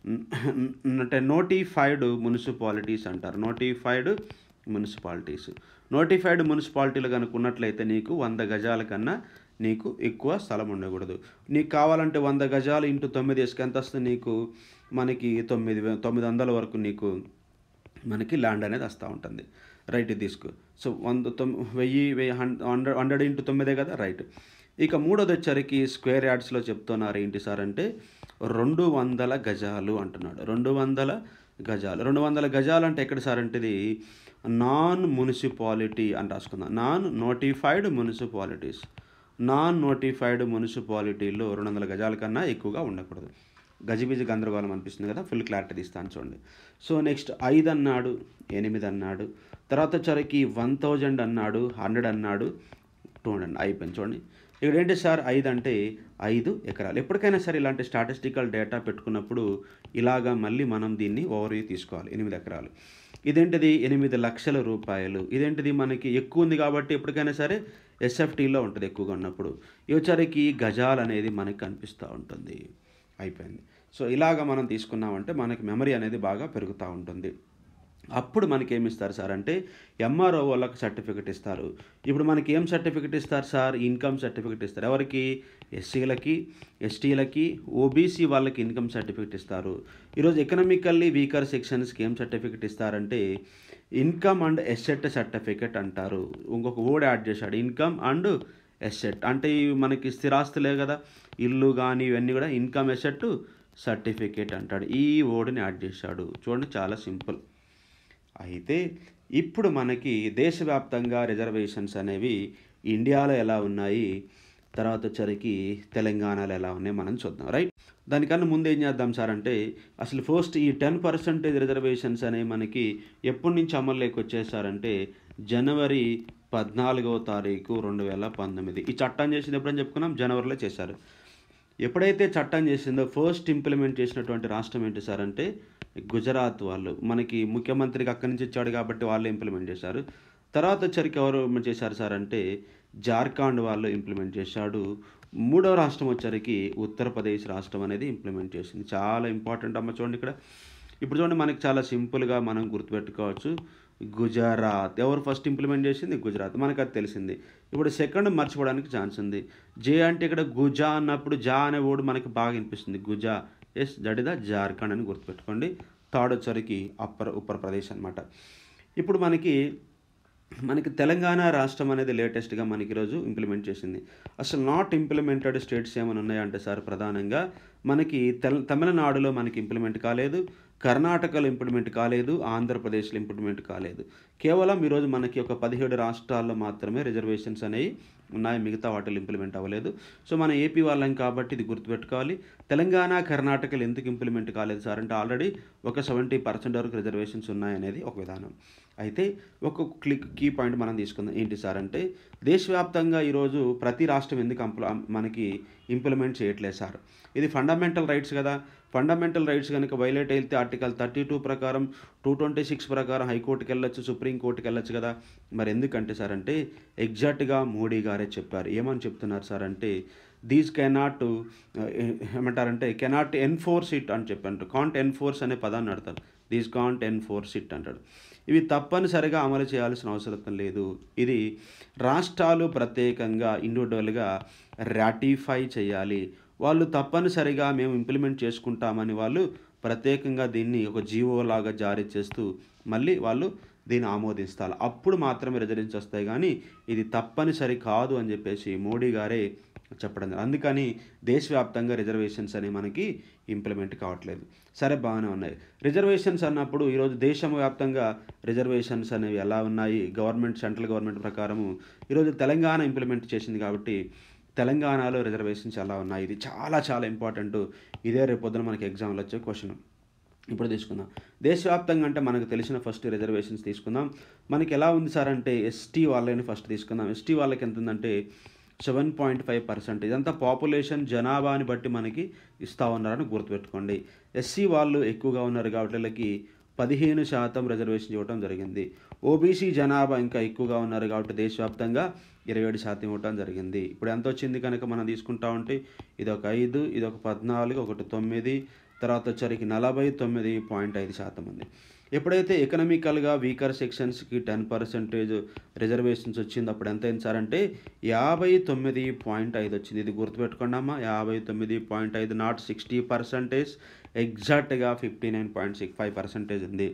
అంటే నోటిఫైడ్ మున్సిపాలిటీస్ అంటారు నోటిఫైడ్ మున్సిపాలిటీస్ నోటిఫైడ్ మున్సిపాలిటీలు కనుక ఉన్నట్లయితే నీకు వంద గజాల కన్నా నీకు ఎక్కువ స్థలం ఉండకూడదు నీకు కావాలంటే వంద గజాలు ఇంటూ తొమ్మిది వేసుకు ఎంత వస్తుంది నీకు మనకి తొమ్మిది వే- తొమ్మిది వందల వరకు నీకు మనకి ల్యాండ్ అనేది వస్తూ ఉంటుంది రైట్ ఇది తీసుకో సో వంద తొమ్ వెయ్యి వెయ్యి హండ్రెడ్ హండ్రెడ్ ఇంటూ తొమ్మిదే కదా రైట్ ఇక మూడోది వచ్చరికి స్క్వేర్ యార్డ్స్లో చెప్తున్నారు ఏంటి సార్ అంటే రెండు వందల గజాలు అంటున్నాడు రెండు వందల గజాలు రెండు వందల గజాలు అంటే ఎక్కడ సార్ అంటే ఇది నాన్ మున్సిపాలిటీ అని రాసుకుందాం non notified municipalities non notified మున్సిపాలిటీలో రెండు వందల గజాల కన్నా ఎక్కువగా ఉండకూడదు గజిబిజి గందరగోళం అనిపిస్తుంది కదా ఫుల్ క్లారిటీ తీస్తాను చూడండి సో నెక్స్ట్ ఐదు అన్నాడు ఎనిమిది అన్నాడు తర్వాత వచ్చరికి వన్ థౌజండ్ అన్నాడు హండ్రెడ్ అన్నాడు టూ హండ్రెడ్ అయిపోయింది చూడండి ఇక్కడ ఏంటి సార్ ఐదు అంటే ఐదు ఎకరాలు ఎప్పటికైనా సరే ఇలాంటి స్టాటిస్టికల్ డేటా పెట్టుకున్నప్పుడు ఇలాగా మళ్ళీ మనం దీన్ని ఓవర్వ్యూ తీసుకోవాలి ఎనిమిది ఎకరాలు ఇదేంటిది ఎనిమిది లక్షల రూపాయలు ఇదేంటిది మనకి ఎక్కువ ఉంది కాబట్టి ఎప్పటికైనా సరే ఎస్ఎఫ్టీలో ఉంటుంది ఎక్కువగా ఉన్నప్పుడు ఈ వచ్చరికి గజాలు అనేది మనకి కనిపిస్తూ ఉంటుంది అయిపోయింది సో ఇలాగ మనం తీసుకున్నామంటే మనకి మెమరీ అనేది బాగా పెరుగుతూ ఉంటుంది అప్పుడు మనకి ఏమి ఇస్తారు సార్ అంటే ఎంఆర్ఓ వాళ్ళకి సర్టిఫికెట్ ఇస్తారు ఇప్పుడు మనకి ఏం సర్టిఫికెట్ ఇస్తారు సార్ ఇన్కమ్ సర్టిఫికెట్ ఇస్తారు ఎవరికి ఎస్సీలకి ఎస్టీలకి ఓబీసీ వాళ్ళకి ఇన్కమ్ సర్టిఫికెట్ ఇస్తారు ఈరోజు ఎకనామికల్లీ వీకర్ సెక్షన్స్కి ఏం సర్టిఫికెట్ ఇస్తారంటే ఇన్కమ్ అండ్ ఎసెట్ సర్టిఫికెట్ అంటారు ఇంకొక వర్డ్ యాడ్ చేశాడు ఇన్కమ్ అండ్ ఎసెట్ అంటే ఇవి మనకి స్థిరాస్తులే కదా ఇల్లు కానీ ఇవన్నీ కూడా ఇన్కమ్ ఎసెట్ సర్టిఫికేట్ అంటాడు ఈ వర్డ్ని యాడ్ చేశాడు చూడండి చాలా సింపుల్ అయితే ఇప్పుడు మనకి దేశవ్యాప్తంగా రిజర్వేషన్స్ అనేవి ఇండియాలో ఎలా ఉన్నాయి తర్వాత వచ్చరికి తెలంగాణలో ఎలా ఉన్నాయి మనం చూద్దాం రైట్ దానికన్నా ముందు ఏం చేద్దాం సార్ అంటే అసలు ఫస్ట్ ఈ టెన్ పర్సెంటేజ్ రిజర్వేషన్స్ అనేవి మనకి ఎప్పటి నుంచి అమల్లోకి వచ్చేసారంటే జనవరి పద్నాలుగవ తారీఖు రెండు వేల పంతొమ్మిది ఈ చట్టం చేసింది ఎప్పుడని చెప్పుకున్నాం జనవరిలో చేశారు ఎప్పుడైతే చట్టం చేసిందో ఫస్ట్ ఇంప్లిమెంట్ చేసినటువంటి రాష్ట్రం ఏంటి సార్ అంటే గుజరాత్ వాళ్ళు మనకి ముఖ్యమంత్రికి అక్కడి నుంచి ఇచ్చాడు కాబట్టి వాళ్ళు ఇంప్లిమెంట్ చేశారు తర్వాత వచ్చరికి ఎవరు చేశారు సార్ అంటే జార్ఖండ్ వాళ్ళు ఇంప్లిమెంట్ చేశాడు మూడవ రాష్ట్రం వచ్చరికి ఉత్తరప్రదేశ్ రాష్ట్రం అనేది ఇంప్లిమెంట్ చేసింది చాలా ఇంపార్టెంట్ అమ్మ చూడండి ఇక్కడ ఇప్పుడు చూడండి మనకి చాలా సింపుల్గా మనం గుర్తుపెట్టుకోవచ్చు గుజరాత్ ఎవరు ఫస్ట్ ఇంప్లిమెంట్ చేసింది గుజరాత్ మనకు అది తెలిసింది ఇప్పుడు సెకండ్ మర్చిపోవడానికి ఛాన్స్ ఉంది జే అంటే ఇక్కడ గుజా అన్నప్పుడు జా అనే వర్డ్ మనకి బాగా వినిపిస్తుంది గుజా yes that is the Jharkhand అని గుర్తుపెట్టుకోండి థర్డ్ వచ్చరికి అప్పర్ ఉత్తరప్రదేశ్ అనమాట ఇప్పుడు మనకి మనకి తెలంగాణ రాష్ట్రం అనేది లేటెస్ట్గా మనకి ఈరోజు ఇంప్లిమెంట్ చేసింది అసలు నాట్ ఇంప్లిమెంటెడ్ స్టేట్స్ ఏమైనా ఉన్నాయంటే సార్ ప్రధానంగా మనకి తెల తమిళనాడులో మనకి ఇంప్లిమెంట్ కాలేదు కర్ణాటకలో ఇంప్లిమెంట్ కాలేదు ఆంధ్రప్రదేశ్లో ఇంప్లిమెంట్ కాలేదు కేవలం ఈరోజు మనకి ఒక పదిహేడు రాష్ట్రాల్లో మాత్రమే రిజర్వేషన్స్ అనేవి ఉన్నాయి మిగతా వాటిలో ఇంప్లిమెంట్ అవ్వలేదు సో మన ఏపీ వాళ్ళం కాబట్టి ఇది గుర్తుపెట్టుకోవాలి తెలంగాణ కర్ణాటకలు ఎందుకు ఇంప్లిమెంట్ కాలేదు సార్ అంటే ఆల్రెడీ ఒక సెవెంటీ పర్సెంట్ వరకు రిజర్వేషన్స్ ఉన్నాయనేది ఒక విధానం అయితే ఒక క్లిక్ కీ పాయింట్ మనం తీసుకుందాం ఏంటి సార్ అంటే దేశవ్యాప్తంగా ఈరోజు ప్రతి రాష్ట్రం ఎందుకు అంప్ల మనకి ఇంప్లిమెంట్ చేయట్లేదు సార్ ఇది ఫండమెంటల్ రైట్స్ కదా ఫండమెంటల్ రైట్స్ కనుక వైలేట్ అయితే ఆర్టికల్ థర్టీ టూ ప్రకారం టూ ట్వంటీ సిక్స్ ప్రకారం హైకోర్టుకి వెళ్ళొచ్చు సుప్రీంకోర్టుకి వెళ్ళొచ్చు కదా మరి ఎందుకంటే సార్ అంటే ఎగ్జాక్ట్గా మోడీ గారే చెప్పారు ఏమని చెప్తున్నారు సార్ అంటే దీస్ కెనాట్ ఏమంటారంటే కెనాట్ ఎన్ఫోర్స్ ఇట్ అని చెప్పారు కాంట్ ఎన్ఫోర్స్ అనే పదాన్ని అడతారు దీస్ కాంట్ ఎన్ఫోర్స్ ఇట్ అంటాడు ఇవి తప్పనిసరిగా అమలు చేయాల్సిన అవసరం లేదు ఇది రాష్ట్రాలు ప్రత్యేకంగా ఇండివిజువల్గా రాటిఫై చేయాలి వాళ్ళు తప్పనిసరిగా మేము ఇంప్లిమెంట్ చేసుకుంటామని వాళ్ళు ప్రత్యేకంగా దీన్ని ఒక జీవో లాగా జారీ చేస్తూ మళ్ళీ వాళ్ళు దీన్ని ఆమోదిస్తారు అప్పుడు మాత్రమే రిజర్వేషన్స్ వస్తాయి కానీ ఇది తప్పనిసరి కాదు అని చెప్పేసి మోడీ గారే చెప్పడం జరిగింది. అందుకని దేశవ్యాప్తంగా రిజర్వేషన్స్ అనేవి మనకి ఇంప్లిమెంట్ కావట్లేదు సరే బాగానే ఉన్నాయి రిజర్వేషన్స్ అన్నప్పుడు ఈరోజు దేశం వ్యాప్తంగా రిజర్వేషన్స్ అనేవి ఎలా ఉన్నాయి గవర్నమెంట్ సెంట్రల్ గవర్నమెంట్ ప్రకారము ఈరోజు తెలంగాణ ఇంప్లిమెంట్ చేసింది కాబట్టి తెలంగాణలో రిజర్వేషన్స్ ఎలా ఉన్నాయి ఇది చాలా చాలా ఇంపార్టెంట్ ఇదే రేపు పొద్దున మనకి ఎగ్జామ్లో వచ్చే క్వశ్చన్ ఇప్పుడు తీసుకుందాం దేశవ్యాప్తంగా అంటే మనకు తెలిసిన ఫస్ట్ రిజర్వేషన్స్ తీసుకుందాం మనకి ఎలా ఉంది సార్ అంటే ఎస్టీ వాళ్ళని ఫస్ట్ తీసుకుందాం ఎస్టీ వాళ్ళకి ఎంత ఉందంటే సెవెన్ పాయింట్ ఫైవ్ పర్సెంట్ ఇదంతా పాపులేషన్ జనాభాని బట్టి మనకి ఇస్తూ ఉన్నారని గుర్తుపెట్టుకోండి ఎస్సీ వాళ్ళు ఎక్కువగా ఉన్నారు కాబట్టి వీళ్ళకి పదిహేను శాతం రిజర్వేషన్ ఇవ్వడం జరిగింది ఓబీసీ జనాభా ఇంకా ఎక్కువగా ఉన్నారు కాబట్టి దేశవ్యాప్తంగా ఇరవై ఏడు శాతం ఇవ్వడం జరిగింది ఇప్పుడు ఎంత వచ్చింది కనుక మనం తీసుకుంటా ఉంటే ఇది ఒక ఐదు ఇది ఒక పద్నాలుగు ఒకటి తొమ్మిది తర్వాత వచ్చరికి నలభై తొమ్మిది పాయింట్ ఐదు శాతం ఉంది ఎప్పుడైతే ఎకనామికల్గా వీకర్ సెక్షన్స్కి టెన్ పర్సెంటేజ్ రిజర్వేషన్స్ వచ్చింది అప్పుడు ఎంత అయింది సార్ అంటే యాభై తొమ్మిది పాయింట్ ఐదు వచ్చింది ఇది గుర్తుపెట్టుకోండి అమ్మా యాభై తొమ్మిది పాయింట్ ఐదు నాట్ సిక్స్టీ పర్సెంటేజ్ ఎగ్జాక్ట్గా fifty nine point six five percentage ఉంది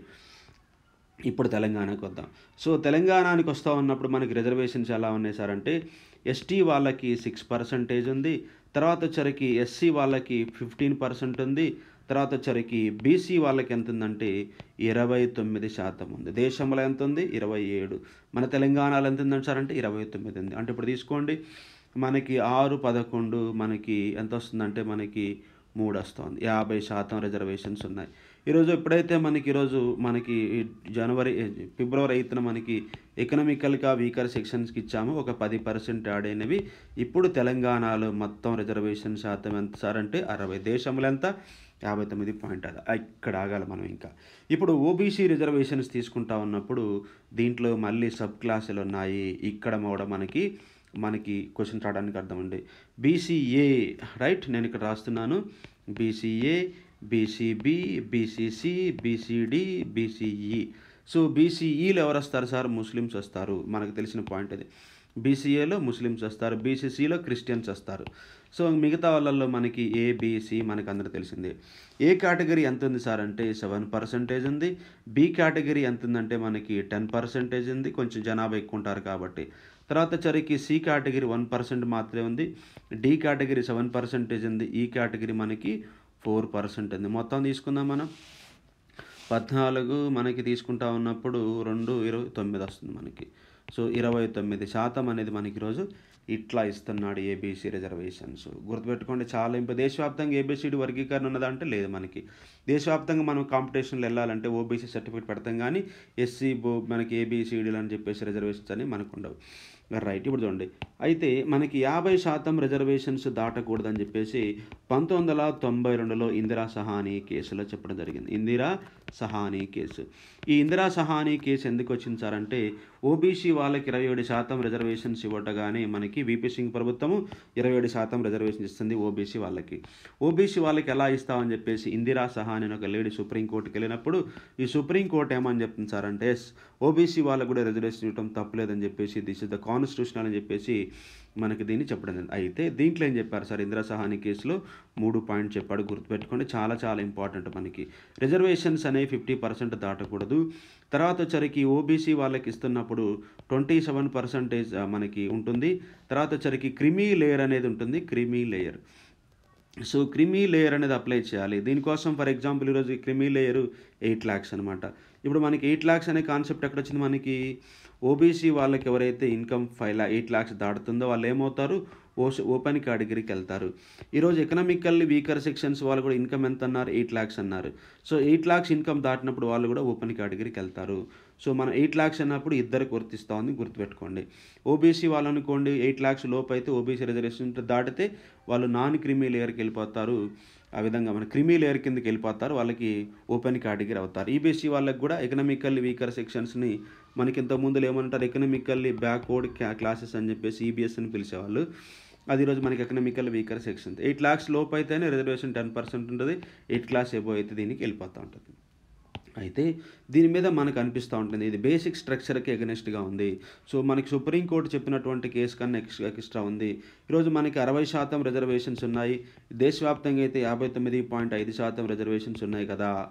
ఇప్పుడు తెలంగాణకు వద్దాం సో తెలంగాణకి వస్తూ ఉన్నప్పుడు మనకి రిజర్వేషన్స్ ఎలా ఉన్నాయి సార్ అంటే ఎస్టీ వాళ్ళకి సిక్స్ పర్సెంటేజ్ ఉంది తర్వాత వచ్చరికి ఎస్సీ వాళ్ళకి ఫిఫ్టీన్ పర్సెంట్ ఉంది తర్వాత వచ్చరికి బీసీ వాళ్ళకి ఎంత ఉందంటే ఇరవై తొమ్మిది శాతం ఉంది దేశంలో ఎంత ఉంది ఇరవై ఏడు మన తెలంగాణలో ఎంత ఉందంటే సార్ అంటే ఇరవై తొమ్మిది ఉంది అంటే ఇప్పుడు తీసుకోండి మనకి ఆరు పదకొండు మనకి ఎంత వస్తుందంటే మనకి మూడు వస్తుంది యాభై శాతం రిజర్వేషన్స్ ఉన్నాయి ఈరోజు ఎప్పుడైతే మనకి ఈరోజు మనకి ఈ జనవరి ఫిబ్రవరి ఎయిత్న మనకి ఎకనామికల్గా వీకర్ సెక్షన్స్కి ఇచ్చాము ఒక పది పర్సెంట్ యాడ్ అయినవి ఇప్పుడు తెలంగాణలో మొత్తం రిజర్వేషన్ శాతం ఎంత సార్ అంటే అరవై దేశంలో ఎంత యాభై తొమ్మిది పాయింట్ అది ఇక్కడ ఆగాలి మనం ఇంకా ఇప్పుడు ఓబీసీ రిజర్వేషన్స్ తీసుకుంటా ఉన్నప్పుడు దీంట్లో మళ్ళీ సబ్ క్లాసులు ఉన్నాయి ఇక్కడ కూడా మనకి మనకి క్వశ్చన్ రావడానికి అర్థం అండి బీసీఏ రైట్ నేను ఇక్కడ రాస్తున్నాను BCA BCB BCC BCD BCE so బీసీఈలో ఎవరు వస్తారు సార్ ముస్లిమ్స్ వస్తారు మనకు తెలిసిన పాయింట్ అది బీసీఏలో ముస్లిమ్స్ వస్తారు బీసీసీలో క్రిస్టియన్స్ వస్తారు సో మిగతా వాళ్ళల్లో మనకి ఏబిసి మనకు అందరూ తెలిసిందే ఏ కేటగిరీ ఎంత ఉంది సార్ అంటే సెవెన్ పర్సెంటేజ్ ఉంది బి కేటగిరీ ఎంత ఉందంటే మనకి టెన్ పర్సెంటేజ్ ఉంది కొంచెం జనాభా ఎక్కువ ఉంటారు కాబట్టి తర్వాత చరికి సి కేటగిరీ వన్ పర్సెంట్ మాత్రమే ఉంది డి కేటగిరీ సెవెన్ పర్సెంటేజ్ ఉంది ఈ కేటగిరీ మనకి ఫోర్ పర్సెంట్ ఉంది మొత్తం తీసుకుందాం మనం పద్నాలుగు మనకి తీసుకుంటా ఉన్నప్పుడు రెండు ఇరవై తొమ్మిది వస్తుంది మనకి సో ఇరవై తొమ్మిది శాతం అనేది మనకి ఈరోజు ఇట్లా ఇస్తున్నాడు ఏబీసీ రిజర్వేషన్స్ గుర్తుపెట్టుకోండి చాలా ఇంప దేశవ్యాప్తంగా ఏబీసీడీ వర్గీకరణ ఉన్నదా అంటే లేదు మనకి దేశవ్యాప్తంగా మనం కాంపిటీషన్లో వెళ్ళాలంటే ఓబీసీ సర్టిఫికేట్ పెడతాం కానీ ఎస్సీ బో మనకి ఏబీసీడీలు అని చెప్పేసి రిజర్వేషన్స్ అని మనకు ఉండవు రైట్ ఇప్పుడు చూడండి అయితే మనకి యాభై శాతం రిజర్వేషన్స్ దాటకూడదని చెప్పేసి పంతొమ్మిది వందల తొంభై రెండులో ఇందిరా సహానీ కేసులో చెప్పడం జరిగింది ఇందిరా సహానీ కేసు ఈ ఇందిరా సహానీ కేసు ఎందుకు వచ్చింది సార్ అంటే ఓబీసీ వాళ్ళకి ఇరవై ఏడు శాతం రిజర్వేషన్స్ ఇవ్వటగానే మనకి వీపీ సింగ్ ప్రభుత్వము ఇరవై ఏడు శాతం రిజర్వేషన్ ఇస్తుంది ఓబీసీ వాళ్ళకి ఓబీసీ వాళ్ళకి ఎలా ఇస్తామని చెప్పేసి ఇందిరా సహాని అని ఒక లేడీ సుప్రీంకోర్టుకి వెళ్ళినప్పుడు ఈ సుప్రీంకోర్టు ఏమని చెప్తుంది సార్ అంటే ఓబీసీ వాళ్ళకు కూడా రిజర్వేషన్ ఇవ్వడం తప్పులేదని చెప్పేసి దిస్ ఇస్ ద కాన్స్టిట్యూషన్ అని చెప్పేసి మనకి దీన్ని చెప్పడం జరిగింది అయితే దీంట్లో ఏం చెప్పారు సార్ ఇందిరా సహాని కేసులో మూడు పాయింట్ చెప్పాడు గుర్తుపెట్టుకోండి చాలా చాలా ఇంపార్టెంట్ మనకి రిజర్వేషన్స్ అనేవి ఫిఫ్టీ పర్సెంట్ దాటకూడదు తర్వాత వచ్చరికి ఓబీసీ వాళ్ళకి ఇస్తున్నప్పుడు ట్వంటీ సెవెన్ పర్సెంటేజ్ మనకి ఉంటుంది తర్వాత వచ్చరికి క్రిమీ లేయర్ అనేది ఉంటుంది creamy layer so creamy layer అనేది అప్లై చేయాలి దీనికోసం ఫర్ ఎగ్జాంపుల్ ఈరోజు క్రిమీ లేయర్ ఎయిట్ ల్యాక్స్ అనమాట ఇప్పుడు మనకి ఎయిట్ ల్యాక్స్ అనే కాన్సెప్ట్ ఎక్కడ వచ్చింది మనకి ఓబీసీ వాళ్ళకి ఎవరైతే ఇన్కమ్ ఫైవ్ లా ఎయిట్ ల్యాక్స్ దాటుతుందో వాళ్ళు ఏమవుతారు ఓ ఓపెన్ కేటగిరీకి వెళ్తారు ఈరోజు ఎకనామికల్లీ వీకర్ సెక్షన్స్ వాళ్ళు కూడా ఇన్కమ్ ఎంత అన్నారు ఎయిట్ ల్యాక్స్ అన్నారు సో ఎయిట్ ల్యాక్స్ ఇన్కమ్ దాటినప్పుడు వాళ్ళు కూడా ఓపెన్ కేటగిరీకి వెళ్తారు సో మనం ఎయిట్ ల్యాక్స్ అన్నప్పుడు ఇద్దరికి వర్తిస్తూ ఉంది గుర్తుపెట్టుకోండి ఓబీసీ వాళ్ళు అనుకోండి ఎయిట్ ల్యాక్స్ లోపు అయితే ఓబీసీ రిజర్వేషన్ దాటితే వాళ్ళు నాన్ క్రిమీ లేయర్కి వెళ్ళిపోతారు ఆ విధంగా మన క్రిమీ లేయర్ కిందకి వెళ్ళిపోతారు వాళ్ళకి ఓపెన్ కేటగిరీ అవుతారు ఈబీసీ వాళ్ళకి కూడా ఎకనామికల్లీ వీకర్ సెక్షన్స్ని మనకి ఇంతకుముందు ఏమంటారు ఎకనామికల్లీ బ్యాక్వర్డ్ క్లాసెస్ అని చెప్పేసి ఈబీఎస్ అని పిలిచేవాళ్ళు అది ఈరోజు మనకి economical weaker section eight lakhs లోపు అయితేనే రిజర్వేషన్ టెన్ పర్సెంట్ ఉంటుంది ఎయిట్ క్లాస్ ఎబో అయితే దీనికి వెళ్ళిపోతూ ఉంటుంది అయితే దీని మీద మనకు అనిపిస్తూ ఉంటుంది ఇది బేసిక్ స్ట్రక్చర్కి ఎగనెస్ట్గా ఉంది సో మనకి సుప్రీంకోర్టు చెప్పినటువంటి కేసు కన్నా ఎక్స్ ఎక్స్ట్రా ఉంది ఈరోజు మనకి అరవై శాతం రిజర్వేషన్స్ ఉన్నాయి దేశవ్యాప్తంగా అయితే యాభై తొమ్మిది పాయింట్ ఐదు శాతం రిజర్వేషన్స్ ఉన్నాయి కదా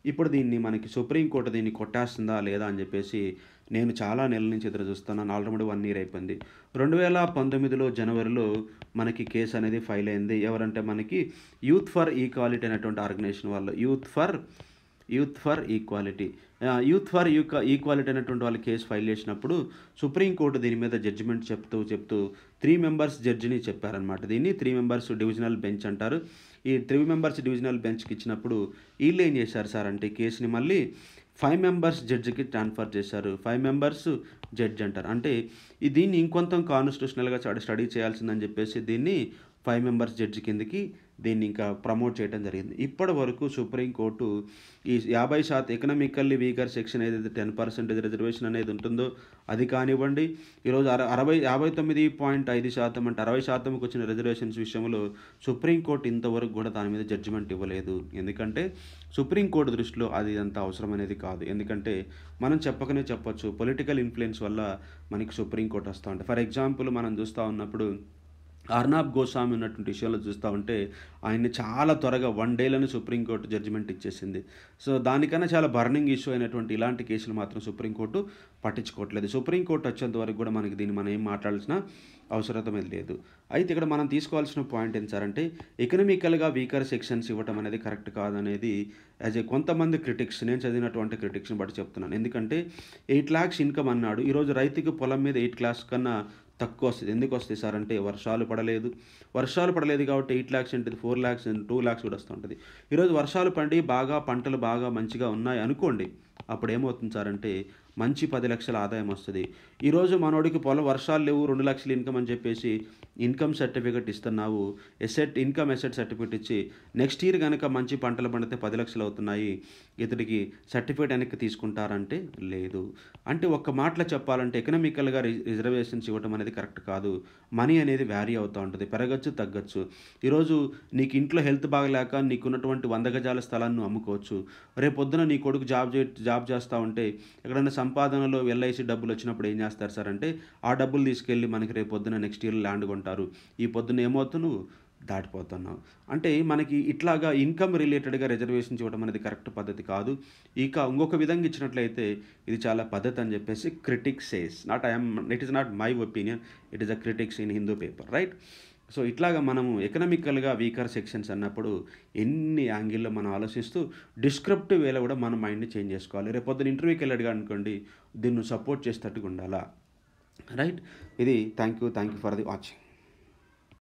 ఇప్పుడు దీన్ని మనకి సుప్రీంకోర్టు దీన్ని కొట్టేస్తుందా లేదా అని చెప్పేసి నేను చాలా నెలల నుంచి ఎదురు చూస్తున్నాను ఆల్రెడీ వన్ ఇయర్ అయిపోయింది రెండు వేల పంతొమ్మిదిలో జనవరిలో మనకి కేసు అనేది ఫైల్ అయింది ఎవరంటే మనకి యూత్ ఫర్ ఈక్వాలిటీ అనేటువంటి ఆర్గనైజేషన్ వాళ్ళు youth for youth for equality youth for ఈక్వ ఈక్వాలిటీ అనేటువంటి వాళ్ళు కేసు ఫైల్ చేసినప్పుడు సుప్రీంకోర్టు దీని మీద జడ్జిమెంట్ చెప్తూ చెప్తూ త్రీ మెంబర్స్ జడ్జిని చెప్పారనమాట దీన్ని త్రీ మెంబర్స్ డివిజనల్ బెంచ్ అంటారు ఈ త్రీ మెంబర్స్ డివిజనల్ బెంచ్కి ఇచ్చినప్పుడు వీళ్ళు ఏం చేశారు సార్ అంటే ఈ కేసుని మళ్ళీ ఫైవ్ మెంబర్స్ జడ్జికి ట్రాన్స్ఫర్ చేశారు ఫైవ్ మెంబర్స్ జడ్జ్ అంటారు అంటే ఈ దీన్ని ఇంకొంత కాన్స్టిట్యూషనల్గా స్టడీ చేయాల్సిందని చెప్పేసి దీన్ని ఫైవ్ మెంబర్స్ జడ్జి కిందకి దీన్ని ఇంకా ప్రమోట్ చేయడం జరిగింది ఇప్పటి వరకు సుప్రీంకోర్టు ఈ యాభై శాతం ఎకనామికల్లీ వీకర్ సెక్షన్ ఏదైతే టెన్ పర్సెంటేజ్ రిజర్వేషన్ అనేది ఉంటుందో అది కానివ్వండి ఈరోజు అర అరవై యాభై తొమ్మిది పాయింట్ ఐదు శాతం అంటే అరవై శాతంకి వచ్చిన రిజర్వేషన్స్ విషయంలో సుప్రీంకోర్టు ఇంతవరకు కూడా దాని మీద జడ్జిమెంట్ ఇవ్వలేదు ఎందుకంటే సుప్రీంకోర్టు దృష్టిలో అది అంత అవసరం అనేది కాదు ఎందుకంటే మనం చెప్పకనే చెప్పొచ్చు పొలిటికల్ ఇన్ఫ్లుయెన్స్ వల్ల మనకి సుప్రీంకోర్టు వస్తూ ఉంటాయి ఫర్ ఎగ్జాంపుల్ మనం చూస్తూ ఉన్నప్పుడు అర్నాబ్ గోస్వామి ఉన్నటువంటి విషయంలో చూస్తూ ఉంటే ఆయన్ని చాలా త్వరగా వన్ డేలోనే సుప్రీంకోర్టు జడ్జిమెంట్ ఇచ్చేసింది సో దానికన్నా చాలా బర్నింగ్ ఇష్యూ అయినటువంటి ఇలాంటి కేసులు మాత్రం సుప్రీంకోర్టు పట్టించుకోవట్లేదు సుప్రీంకోర్టు వచ్చేంత వరకు కూడా మనకి దీన్ని మనం ఏం మాట్లాడాల్సిన అవసరం అనేది లేదు అయితే ఇక్కడ మనం తీసుకోవాల్సిన పాయింట్ ఏంటి సార్ అంటే ఎకనామికల్గా వీకర్ సెక్షన్స్ ఇవ్వటం అనేది కరెక్ట్ కాదనేది యాజ్ ఏ కొంతమంది క్రిటిక్స్ నేను చదివినటువంటి క్రిటిక్స్ని బట్టి చెప్తున్నాను ఎందుకంటే ఎయిట్ ల్యాక్స్ ఇన్కమ్ అన్నాడు ఈరోజు రైతుకి పొలం మీద ఎయిట్ క్లాస్ కన్నా తక్కువ వస్తుంది ఎందుకు వస్తాయి సార్ అంటే వర్షాలు పడలేదు వర్షాలు పడలేదు కాబట్టి ఎయిట్ ల్యాక్స్ ఉంటుంది ఫోర్ ల్యాక్స్ టూ ల్యాక్స్ కూడా వస్తుంటుంది ఈరోజు వర్షాలు పండి బాగా పంటలు బాగా మంచిగా ఉన్నాయి అనుకోండి అప్పుడు ఏమవుతుంది సార్ అంటే మంచి పది లక్షల ఆదాయం వస్తుంది ఈరోజు మనోడికి పొలం వర్షాలు లేవు రెండు లక్షల ఇన్కమ్ అని చెప్పేసి ఇన్కమ్ సర్టిఫికెట్ ఇస్తున్నావు ఎసెట్ ఇన్కమ్ ఎసెట్ సర్టిఫికెట్ ఇచ్చి నెక్స్ట్ ఇయర్ కనుక మంచి పంటలు పండితే పది లక్షలు అవుతున్నాయి ఇతడికి సర్టిఫికేట్ వెనక్కి తీసుకుంటారంటే లేదు అంటే ఒక్క మాటలో చెప్పాలంటే ఎకనామికల్గా రిజర్వేషన్స్ ఇవ్వడం అనేది కరెక్ట్ కాదు మనీ అనేది వ్యారీ అవుతూ ఉంటుంది పెరగచ్చు తగ్గచ్చు ఈరోజు నీకు ఇంట్లో హెల్త్ బాగలేక నీకున్నటువంటి వంద గజాల స్థలాన్ని నువ్వు అమ్ముకోవచ్చు రేపు పొద్దున నీ కొడుకు జాబ్ చే జాబ్ చేస్తూ ఉంటే ఎక్కడైనా సంపాదనలో ఎల్ఐసి డబ్బులు వచ్చినప్పుడు ఏం చేస్తారు సార్ అంటే ఆ డబ్బులు తీసుకెళ్ళి మనకి రేపు పొద్దున నెక్స్ట్ ఇయర్ ల్యాండ్ కొంటారు ఈ పొద్దున ఏమవుతావు నువ్వు దాటిపోతున్నావు అంటే మనకి ఇట్లాగా ఇన్కమ్ రిలేటెడ్గా రిజర్వేషన్స్ ఇవ్వడం అనేది కరెక్ట్ పద్ధతి కాదు ఇక ఇంకొక విధంగా ఇచ్చినట్లయితే ఇది చాలా పద్ధతి అని చెప్పేసి critics says not I'm it is not my opinion it is a critics in Hindu paper right so ఇట్లాగా మనము ఎకనామికల్గా వీకర్ సెక్షన్స్ అన్నప్పుడు ఎన్ని యాంగిల్లో మనం ఆలోచిస్తూ డిస్క్రిప్టివ్ వేలో కూడా మన మైండ్ని చేంజ్ చేసుకోవాలి రేపు పొద్దున ఇంటర్వ్యూకి వెళ్ళాడు అనుకోండి దీన్ని సపోర్ట్ చేసేటట్టుగా ఉండాలా రైట్ ఇది thank you thank you for the watching